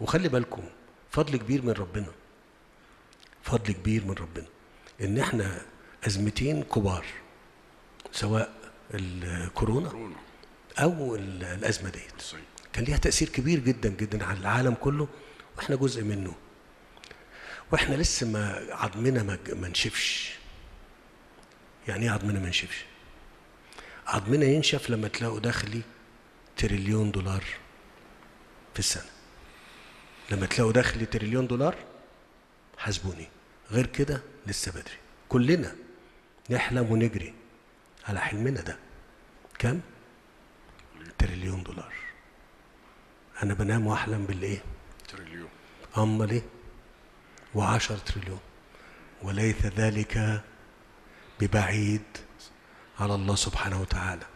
وخلي بالكم فضل كبير من ربنا فضل كبير من ربنا ان احنا ازمتين كبار سواء الكورونا كورونا او ال- الازمه ديت صحيح كان ليها تاثير كبير جدا جدا على العالم كله واحنا جزء منه واحنا لسه ما عظمنا ما ما نشفش يعني ايه عظمنا ما نشفش عظمنا ينشف لما تلاقوا داخلي تريليون دولار في السنه لما تلاقوا داخلي تريليون دولار حاسبوني غير كده لسه بدري كلنا نحلم ونجري على حلمنا ده كم تريليون دولار انا بنام واحلم بالايه تريليون امال ايه وعشر تريليون وليس ذلك ببعيد على الله سبحانه وتعالى